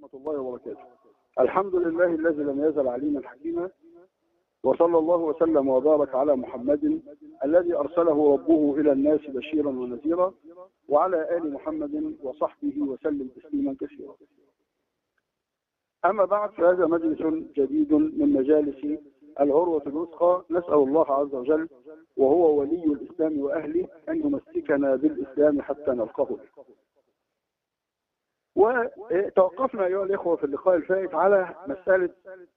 الله وبركاته الحمد لله الذي لم يزل عليما حكيما وصلى الله وسلم وبارك على محمد الذي أرسله ربه إلى الناس بشيرا ونذيرا وعلى آل محمد وصحبه وسلم تسليما كثيرا أما بعد فهذا مجلس جديد من مجالس العروة الوثقى نسأل الله عز وجل وهو ولي الإسلام وأهله أن يمسكنا بالإسلام حتى نلقاه وتوقفنا أيها الإخوة في اللقاء الفائت على مسألة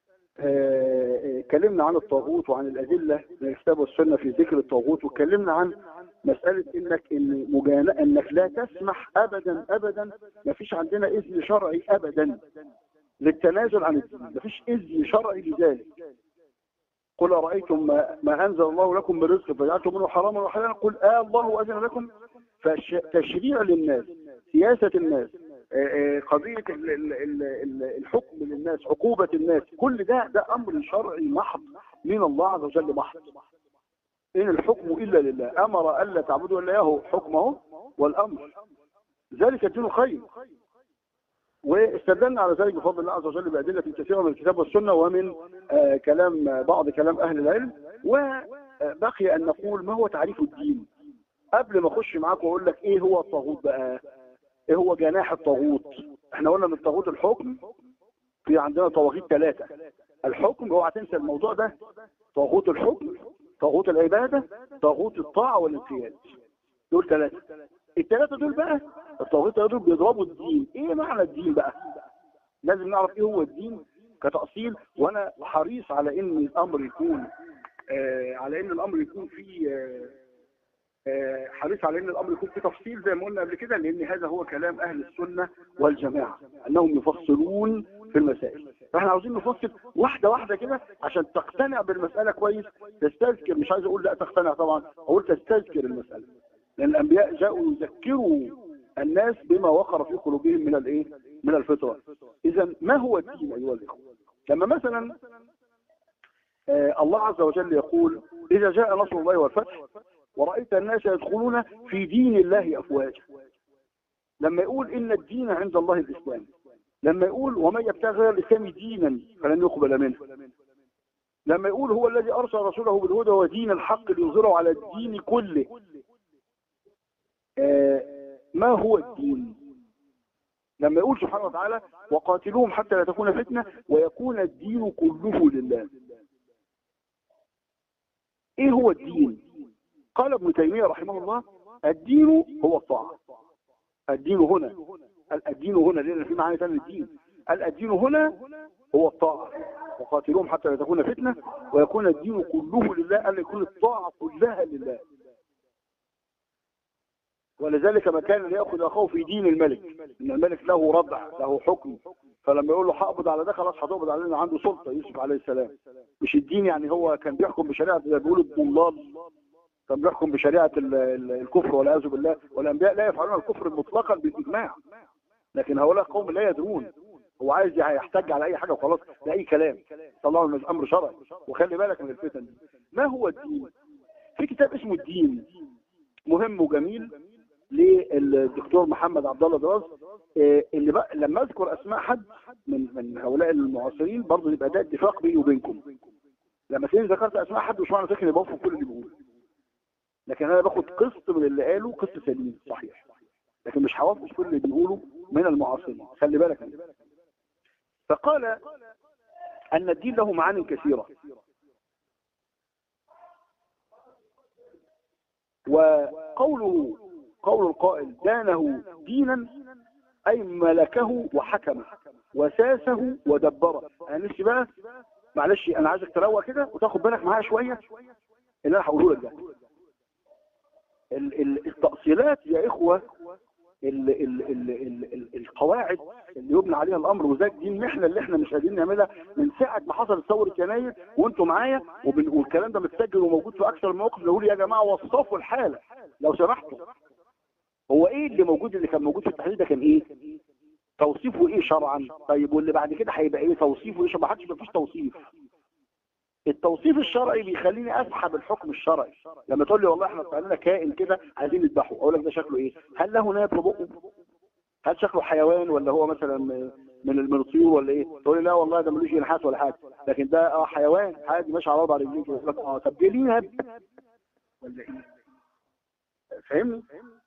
اتكلمنا عن الطاغوت وعن الأدلة من الكتاب والسنة في ذكر الطاغوت واتكلمنا عن مسألة انك إن مجانا انك لا تسمح ابدا ابدا ما فيش عندنا اذن شرعي ابدا للتنازل عن الدين ما فيش اذن شرعي لذلك قل أرأيتم ما, ما أنزل الله لكم من رزق فجعلتم منه حراما وحلالا قل آه الله أذن لكم فتشريع للناس سياسة الناس قضية الحكم للناس عقوبة الناس كل ده ده أمر شرعي محض من الله عز وجل محض إن الحكم إلا لله أمر ألا تعبدوا إلا إياه حكمه والأمر ذلك الدين خير واستدلنا على ذلك بفضل الله عز وجل بأدلة كثيرة من الكتاب والسنة ومن آه كلام بعض كلام أهل العلم وبقي أن نقول ما هو تعريف الدين قبل ما أخش معاك وأقول لك إيه هو الطاغوت بقى إيه هو جناح الطاغوت احنا قلنا من طاغوت الحكم في عندنا طواغيت ثلاثة الحكم اوعى تنسى الموضوع ده طاغوت الحكم طاغوت العبادة طاغوت الطاعة والانقياد دول ثلاثة الثلاثة دول بقى الطاغوت دول بيضربوا الدين ايه معنى الدين بقى لازم نعرف ايه هو الدين كتأصيل وانا حريص على ان الامر يكون آه على ان الامر يكون فيه آه آه حريص على ان الامر يكون فيه تفصيل زي ما قلنا قبل كده لان هذا هو كلام اهل السنة والجماعة انهم يفصلون في المسائل فاحنا عاوزين نفصل واحدة واحدة كده عشان تقتنع بالمسألة كويس تستذكر مش عايز اقول لا تقتنع طبعا اقول تستذكر المسألة لان الانبياء جاءوا يذكروا الناس بما وقر في قلوبهم من الايه من الفطره اذا ما هو الدين ايها الاخوه لما مثلا آه الله عز وجل يقول اذا جاء نصر الله والفتح ورايت الناس يدخلون في دين الله افواجا لما يقول ان الدين عند الله الاسلام لما يقول ومن يبتغي غير الاسلام دينا فلن يقبل منه لما يقول هو الذي ارسل رسوله بالهدى ودين الحق ليظهره على الدين كله آه ما هو الدين لما يقول سبحانه وتعالى وقاتلوهم حتى لا تكون فتنة ويكون الدين كله لله ايه هو الدين قال ابن تيمية رحمه الله الدين هو الطاعة الدين هنا الدين هنا لان في معنى ثاني الدين الدين هنا هو الطاعة وقاتلوهم حتى لا تكون فتنة ويكون الدين كله لله أن يكون الطاعة كلها لله ولذلك ما كان ليأخذ أخوه في دين الملك إن الملك له ربع له حكم فلما يقول له هقبض على ده خلاص هتقبض على عنده سلطة يوسف عليه السلام مش الدين يعني هو كان بيحكم بشريعة زي بيقولوا الضلال كان بيحكم بشريعة الكفر والعياذ بالله والأنبياء لا يفعلون الكفر مطلقا بالإجماع لكن هؤلاء قوم لا يدرون هو عايز يحتج على أي حاجة وخلاص ده أي كلام طلعوا من أمر شرعي وخلي بالك من الفتن دي ما هو الدين في كتاب اسمه الدين مهم وجميل للدكتور محمد عبد الله دراز اللي بقى لما اذكر اسماء حد من من هؤلاء المعاصرين برضه يبقى ده اتفاق بيني وبينكم لما تلاقيني ذكرت اسماء حد مش معنى ذلك اني بوفق كل اللي بيقوله لكن انا باخد قسط من اللي قاله قسط سليم صحيح لكن مش هوافق كل اللي بيقوله من المعاصرين خلي بالك منه فقال ان الدين له معان كثيره وقوله قول القائل دانه دينا أي ملكه وحكمه وساسه ودبره أنا نفسي بقى معلش أنا عايزك تروق كده وتاخد بالك معايا شوية اللي أنا هقوله لك ده التأصيلات يا إخوة ال ال ال ال ال القواعد اللي يبنى عليها الامر وذاك دي المحنه اللي احنا مش قادرين نعملها من ساعه ما حصلت ثوره يناير وانتم معايا والكلام ده متسجل وموجود في اكثر من موقف نقول يا جماعه وصفوا الحاله لو سمحتوا هو ايه اللي موجود اللي كان موجود في التحليل ده كان ايه توصيفه ايه شرعا طيب واللي بعد كده هيبقى ايه توصيفه ايه ما حدش مفيش توصيف التوصيف الشرعي بيخليني اسحب الحكم الشرعي لما تقول لي والله احنا طلع لنا كائن كده عايزين نذبحه اقول لك ده شكله ايه هل له ناب في بقه هل شكله حيوان ولا هو مثلا من من الطيور ولا ايه تقول لي لا والله ده ملوش جناحات ولا حاجه لكن ده اه حيوان عادي ماشي على اربع رجلين كده يقول لك اه طب دي ليه ناب ولا ايه فاهمني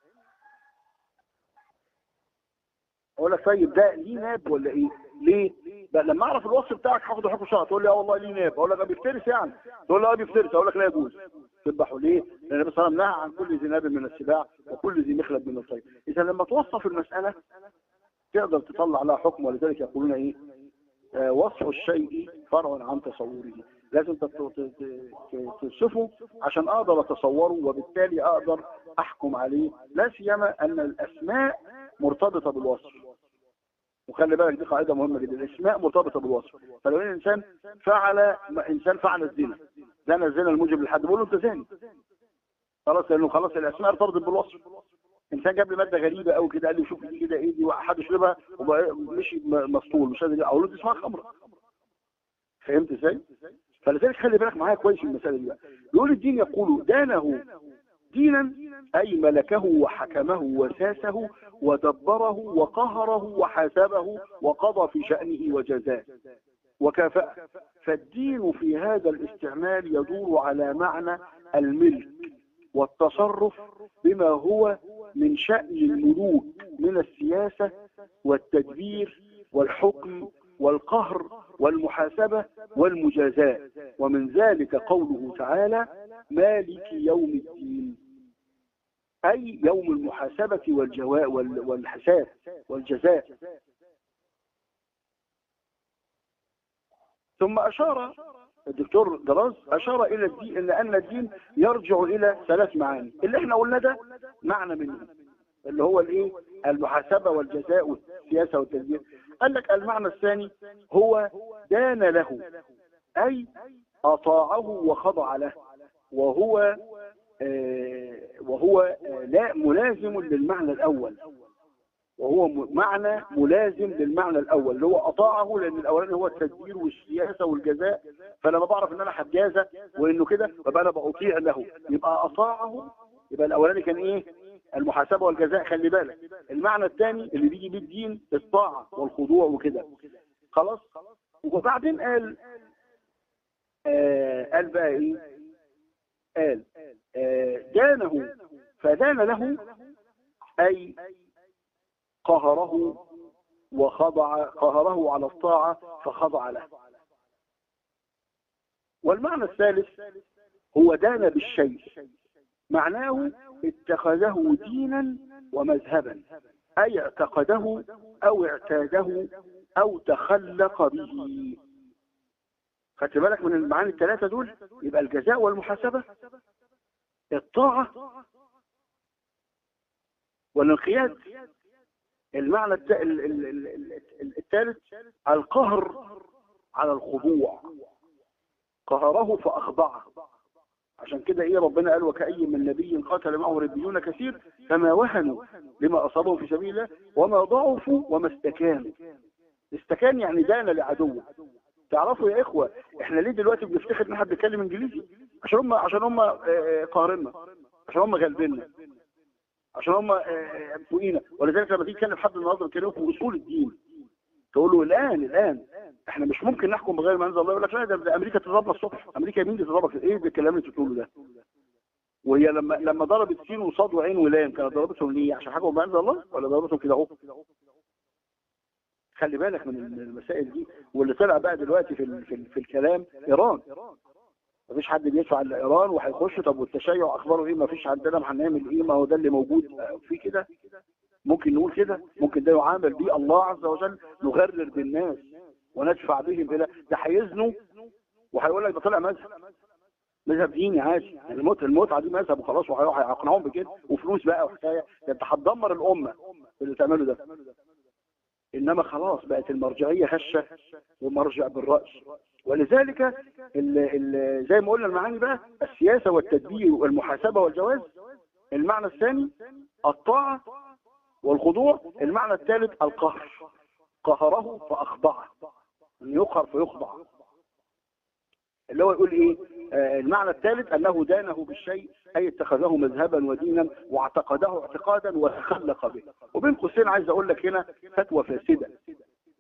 اقول لك طيب ده ليه ناب ولا ايه ليه بقى لما اعرف الوصف بتاعك هاخده حكم شرعي تقول لي اه والله ليه ناب اقول لك بيفترس يعني تقول لي اه بيفترس اقول لك لا يجوز تذبحوا ليه لان النبي صلى الله عليه وسلم نهى عن كل ذي ناب من السباع وكل ذي مخلب من الطير اذا لما توصف المساله تقدر تطلع لها حكم ولذلك يقولون ايه آه وصف الشيء فرع عن تصوره لازم توصفه عشان اقدر اتصوره وبالتالي اقدر احكم عليه لا سيما ان الاسماء مرتبطه بالوصف وخلي بالك دي قاعده مهمه جدا الاسماء مرتبطه بالوصف فلو ان انسان فعل انسان فعل الزنا زنا الزنا الموجب للحد بقول له انت زاني خلاص لانه خلاص الاسماء ارتبطت بالوصف انسان جاب لي ماده غريبه قوي كده قال لي شوف دي كده ايه دي حد شربها ومشي مسطول مش قادر اقول له دي اسمها خمره فهمت ازاي؟ فلذلك خلي بالك معايا كويس في المساله دي بقى يقول الدين يقول دانه دينا أي ملكه وحكمه وساسه ودبره وقهره وحاسبه وقضى في شأنه وجزاه وكافأه فالدين في هذا الاستعمال يدور على معنى الملك والتصرف بما هو من شأن الملوك من السياسة والتدبير والحكم والقهر والمحاسبة والمجازاة ومن ذلك قوله تعالى مالك يوم الدين أي يوم المحاسبة والجواء والحساب والجزاء ثم أشار الدكتور دراز أشار إلى الدين إن أن الدين يرجع إلى ثلاث معاني اللي احنا قلنا ده معنى منه اللي هو الايه المحاسبة والجزاء والسياسة والتدبير قال لك المعنى الثاني هو دان له أي أطاعه وخضع له وهو آه وهو آه لا ملازم للمعنى الأول وهو معنى ملازم للمعنى الأول اللي هو أطاعه لأن الأولاني هو التدبير والسياسة والجزاء فلما بعرف إن أنا هتجازى وإنه كده فبقى أنا بأطيع له يبقى أطاعه يبقى الأولاني كان إيه المحاسبة والجزاء خلي بالك المعنى الثاني اللي بيجي بالدين الطاعة والخضوع وكده خلاص وبعدين قال آه قال بقى ايه قال آه دانه فدان له اي قهره وخضع قهره على الطاعة فخضع له والمعنى الثالث هو دان بالشيء معناه اتخذه دينا ومذهبا أي اعتقده أو اعتاده أو تخلق به خدت بالك من المعاني الثلاثة دول يبقى الجزاء والمحاسبة الطاعة والانقياد المعنى الثالث القهر على الخضوع قهره فأخضعه عشان كده ايه ربنا قال وكأي من نبي قاتل معه ربيون كثير فما وهنوا لما أصابهم في سبيل الله وما ضعفوا وما استكانوا استكان يعني دان لعدوه تعرفوا يا إخوة احنا ليه دلوقتي بنفتخر ان حد بيتكلم انجليزي عشان هم عشان هم قاهرنا عشان هم غالبيننا عشان هم فوقينا ولذلك لما تيجي تكلم حد النهارده بيتكلم في اصول الدين تقول له الان الان احنا مش ممكن نحكم بغير ما انزل الله يقول لك لا ده, ده امريكا تضربنا الصبح امريكا مين اللي تضربك ايه ده الكلام اللي بتقوله ده وهي لما لما ضربت سين وصاد وعين ولام كانت ضربتهم ليه عشان حاجه ما انزل الله ولا ضربتهم كده اهو خلي بالك من المسائل دي واللي طلع بقى دلوقتي في في, في الكلام ايران مفيش حد بيدفع الا ايران وهيخش طب والتشيع اخباره ايه مفيش عندنا ما هنعمل ايه ما هو ده اللي موجود في كده ممكن نقول كده ممكن ده يعامل بيه الله عز وجل نغرر بالناس وندفع بهم الى ده هيزنوا وهيقول لك ده طلع مذهب مذهب ديني عادي يعني الموت المتعه دي مذهب وخلاص وهيقنعوهم بكده وفلوس بقى وحكايه ده انت هتدمر الامه اللي تعمله ده انما خلاص بقت المرجعيه هشه ومرجع بالراي ولذلك ال ال زي ما قلنا المعاني بقى السياسه والتدبير والمحاسبه والجواز المعنى الثاني الطاعه والخضوع المعنى الثالث القهر قهره فأخضعه يقهر فيخضع اللي هو يقول ايه آه المعنى الثالث انه دانه بالشيء اي اتخذه مذهبا ودينا واعتقده اعتقادا وتخلق به وبين قوسين عايز اقول لك هنا فتوى فاسده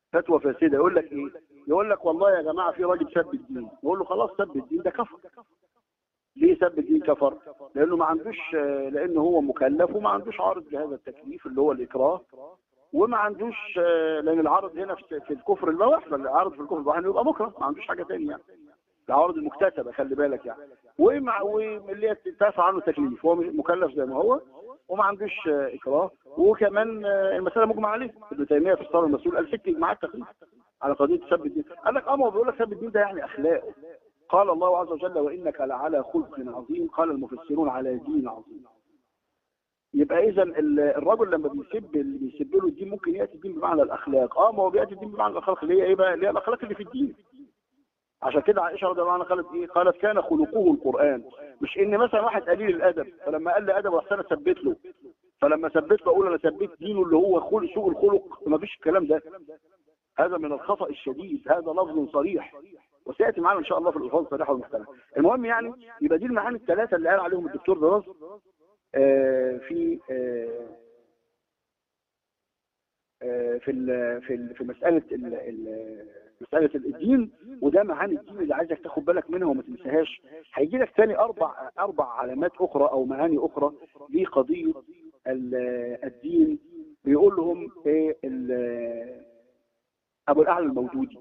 فتوى فاسده يقول لك ايه يقول لك والله يا جماعه في راجل سب الدين نقول له خلاص سب الدين ده كفر ليه سب الدين كفر لانه ما عندوش لانه هو مكلف وما عندوش عارض لهذا التكليف اللي هو الاكراه وما عندوش لان العرض هنا في الكفر البواح العرض في الكفر البواح يبقى مكره ما عندوش حاجه ثانيه يعني العوارض المكتسبه خلي بالك يعني ومع واللي هي تدفع عنه تكليف هو مكلف زي ما هو وما عندوش اكراه وكمان المساله مجمع عليه ابن تيميه في الصلاه المسؤول قال ست اجماعات تقريبا على قضيه سب الدين قال لك اه ما هو بيقول لك سب الدين ده يعني اخلاقه قال الله عز وجل وانك لعلى خلق عظيم قال المفسرون على دين عظيم يبقى اذا الرجل لما بيسب اللي بيسب له الدين ممكن ياتي الدين بمعنى الاخلاق اه ما هو بياتي الدين بمعنى الاخلاق اللي هي ايه بقى اللي هي الاخلاق اللي في الدين عشان كده عائشه رضي الله عنها قالت ايه قالت كان خلقه القران مش ان مثلا واحد قليل الادب فلما قال لي ادب رحت انا ثبت له فلما ثبت له اقول انا ثبت دينه اللي هو خلق سوء الخلق ما فيش الكلام ده هذا من الخطا الشديد هذا لفظ صريح وسياتي معنا ان شاء الله في الالفاظ الصريحه والمحتمله المهم يعني يبقى دي المعاني الثلاثه اللي قال عليهم الدكتور دراز آه في آه آه في ال في ال في مساله ال ال مساله الدين وده معاني الدين اللي عايزك تاخد بالك منها وما تنساهاش هيجي لك ثاني اربع اربع علامات اخرى او معاني اخرى لقضيه الدين بيقول لهم ايه ابو الاعلى الموجودي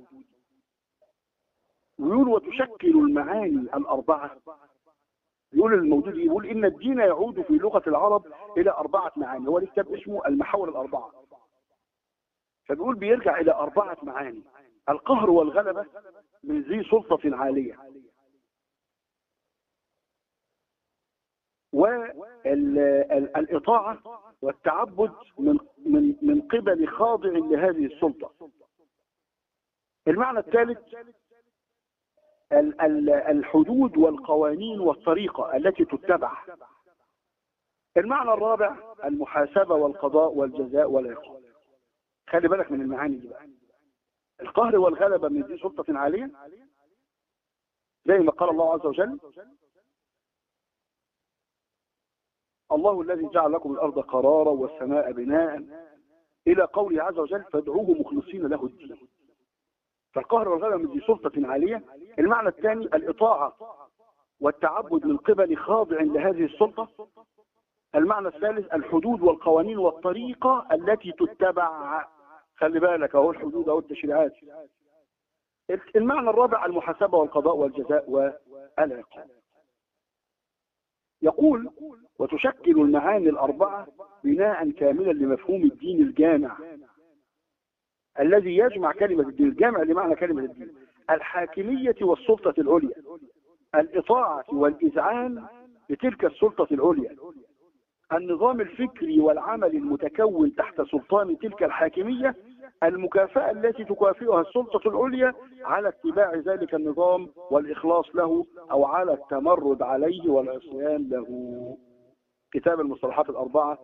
ويقول وتشكل المعاني الاربعه يقول الموجود يقول ان الدين يعود في لغه العرب الى اربعه معاني هو كتاب اسمه المحاور الاربعه فبيقول بيرجع الى اربعه معاني القهر والغلبه من ذي سلطه عاليه والاطاعه والتعبد من من من قبل خاضع لهذه السلطه المعنى الثالث الحدود والقوانين والطريقة التي تتبع المعنى الرابع المحاسبة والقضاء والجزاء والعقاب خلي بالك من المعاني دي بقى القهر والغلبة من ذي سلطة عالية زي ما قال الله عز وجل الله الذي جعل لكم الأرض قرارا والسماء بناء إلى قوله عز وجل فادعوه مخلصين له الدين فالقهر والغلبة من ذي سلطة عالية المعنى الثاني الإطاعة والتعبد من قبل خاضع لهذه السلطة المعنى الثالث الحدود والقوانين والطريقة التي تتبع خلي بالك اهو الحدود اهو التشريعات المعنى الرابع المحاسبة والقضاء والجزاء والعقاب يقول وتشكل المعاني الأربعة بناء كاملا لمفهوم الدين الجامع الذي يجمع كلمة الدين الجامع لمعنى كلمة الدين الحاكمية والسلطة العليا الإطاعة والإذعان لتلك السلطة العليا النظام الفكري والعمل المتكون تحت سلطان تلك الحاكمية المكافأة التي تكافئها السلطة العليا على اتباع ذلك النظام والإخلاص له أو على التمرد عليه والعصيان له كتاب المصطلحات الأربعة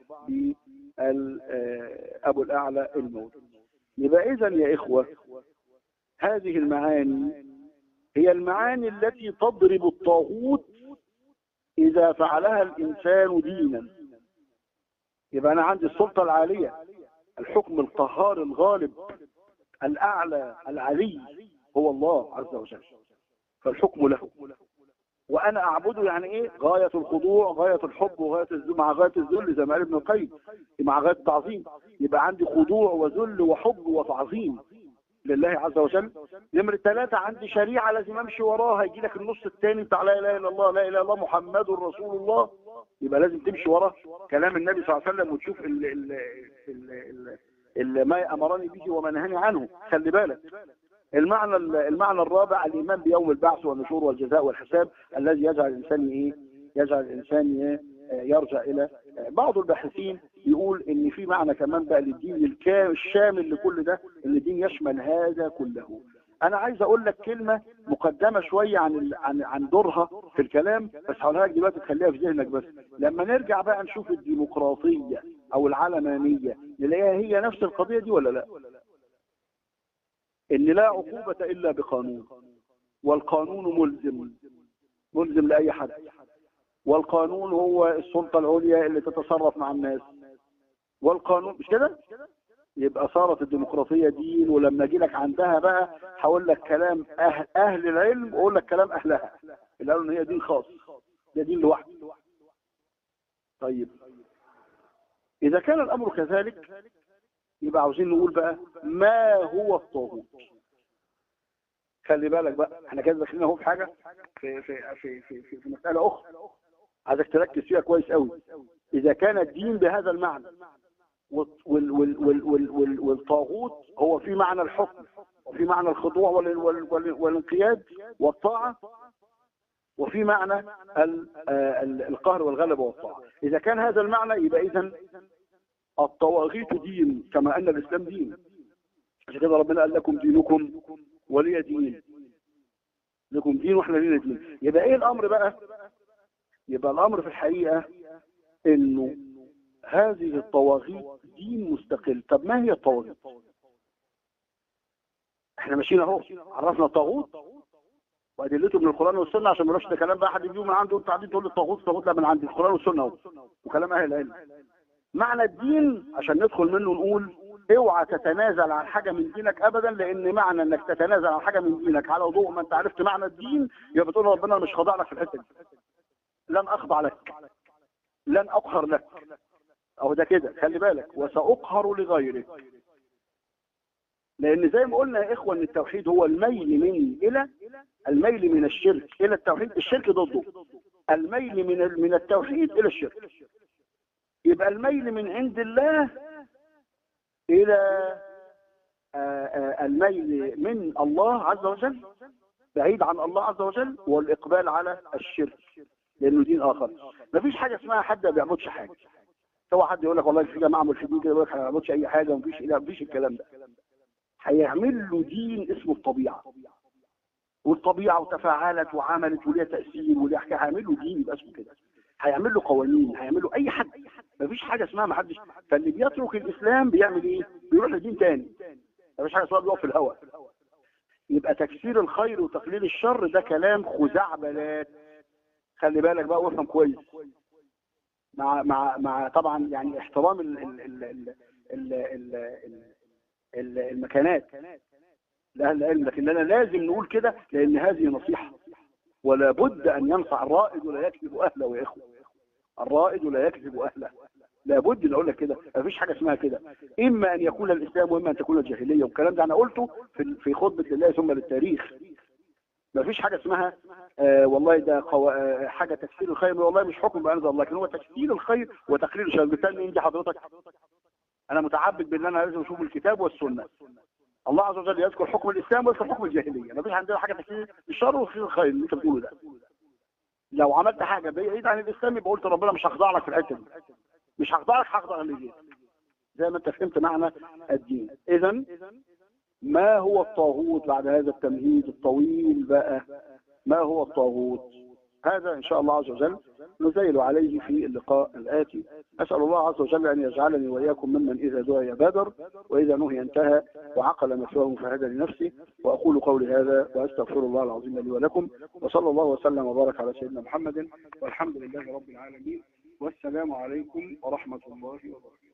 أبو الأعلى الموت يبقى إذا يا إخوة هذه المعاني هي المعاني التي تضرب الطاغوت إذا فعلها الإنسان دينا يبقى أنا عندي السلطة العالية الحكم القهار الغالب الأعلى العلي هو الله عز وجل فالحكم له وأنا أعبده يعني إيه غاية الخضوع غاية الحب وغاية الذل مع غاية الذل زي ما قال ابن القيم مع غاية التعظيم يبقى عندي خضوع وذل وحب وتعظيم لله عز وجل نمرة ثلاثة عندي شريعة لازم امشي وراها يجي لك النص الثاني بتاع لا اله الا الله لا اله الا الله محمد رسول الله يبقى لازم تمشي ورا كلام النبي صلى الله عليه وسلم وتشوف ال ال ال ال ال ما امرني به وما نهاني عنه خلي بالك المعنى المعنى الرابع الايمان بيوم البعث والنشور والجزاء والحساب الذي يجعل الانسان ايه يجعل الانسان إيه؟ يرجع الى بعض الباحثين يقول ان في معنى كمان بقى للدين الشامل لكل ده ان الدين يشمل هذا كله انا عايز اقول لك كلمه مقدمه شويه عن عن عن دورها في الكلام بس هقولها لك دلوقتي تخليها في ذهنك بس لما نرجع بقى نشوف الديمقراطيه او العلمانيه نلاقيها هي نفس القضيه دي ولا لا ان لا عقوبه الا بقانون والقانون ملزم ملزم لاي حد والقانون هو السلطة العليا اللي تتصرف مع الناس والقانون مش كده يبقى صارت الديمقراطية دين ولما اجي لك عندها بقى هقول لك كلام أهل, أهل العلم واقول لك كلام أهلها اللي قالوا إن هي دين خاص ده دين لوحده طيب إذا كان الأمر كذلك يبقى عاوزين نقول بقى ما هو الطاغوت خلي بالك بقى احنا كده داخلين اهو في حاجه في في في في, في, في مساله اخرى عايزك تركز فيها كويس قوي اذا كان الدين بهذا المعنى وال وال وال وال وال والطاغوت هو في معنى الحكم وفي معنى الخضوع وال وال وال والانقياد والطاعه وفي معنى ال ال القهر والغلبه والطاعه اذا كان هذا المعنى يبقى اذا الطواغيت دين كما ان الاسلام دين عشان كده ربنا قال لكم دينكم ولي دين لكم دين واحنا لينا دين يبقى ايه الامر بقى يبقى الامر في الحقيقة انه هذه الطواغيت دين مستقل طب ما هي الطواغيت احنا ماشيين اهو عرفنا الطاغوت وادلته من القران والسنه عشان ما نروحش ده كلام بقى حد يجي من عنده انت قاعدين تقول لي الطاغوت الطاغوت لا من عند القران والسنه اهو وكلام اهل العلم معنى الدين عشان ندخل منه نقول اوعى تتنازل عن حاجه من دينك ابدا لان معنى انك تتنازل عن حاجه من دينك على ضوء ما انت عرفت معنى الدين يبقى بتقول ربنا مش خاضع لك في الحته دي لن اخضع لك لن اقهر لك او ده كده خلي بالك وساقهر لغيرك لان زي ما قلنا يا اخوه ان التوحيد هو الميل من الى الميل من الشرك الى التوحيد الشرك ضده الميل من من التوحيد الى الشرك يبقى الميل من عند الله الى الميل من الله عز وجل بعيد عن الله عز وجل والاقبال على الشرك لانه دين اخر مفيش حاجه اسمها حد ما بيعبدش حاجه سواء حد يقول لك والله في جماعه ملحدين كده يقول لك ما بيعبدش اي حاجه ومفيش اله مفيش الكلام ده هيعمل له دين اسمه الطبيعه والطبيعه وتفاعلت وعملت وليها تاثير وليها حكايه هيعمل له دين يبقى اسمه كده هيعمل له قوانين هيعمل له اي حد مفيش حاجه اسمها ما حدش فاللي بيترك الاسلام بيعمل ايه بيروح لدين تاني مفيش حاجه اسمها بيقف في الهواء يبقى تكسير الخير وتقليل الشر ده كلام خزعبلات خلي بالك بقى وافهم كويس مع مع مع طبعا يعني احترام ال ال ال ال ال ال ال المكانات لاهل العلم لكن انا لازم نقول كده لان هذه نصيحه ولا بد ان ينصح الرائد ولا يكذب اهله يا اخوه الرائد ولا يكذب اهله لابد ان اقول لك كده مفيش حاجه اسمها كده اما ان يكون الاسلام واما ان تكون الجاهليه والكلام ده انا قلته في في خطبه لله ثم للتاريخ مفيش حاجه اسمها آه والله ده قو... آه حاجه تكسير الخير والله مش حكم بانزل الله لكن هو تكسير الخير وتقليل الشر بالتالي مين دي حضرتك انا متعبد بان انا لازم اشوف الكتاب والسنه الله عز وجل يذكر حكم الاسلام ويذكر حكم الجاهليه مفيش عندنا حاجه تكسير الشر وتكسير الخير اللي انت بتقوله ده لو عملت حاجه بعيد عن الاسلام يبقى قلت ربنا مش هخضع لك في الحته دي مش هخضع لك هخضع للدين زي ما انت فهمت معنى الدين اذا ما هو الطاغوت بعد هذا التمهيد الطويل بقى ما هو الطاغوت هذا ان شاء الله عز وجل نزيل عليه في اللقاء الآتي أسأل الله عز وجل أن يجعلني وإياكم ممن إذا دعي بادر وإذا نهي انتهى وعقل مثواه فهدى لنفسه وأقول قولي هذا وأستغفر الله العظيم لي ولكم وصلى الله وسلم وبارك على سيدنا محمد والحمد لله رب العالمين والسلام عليكم ورحمة الله وبركاته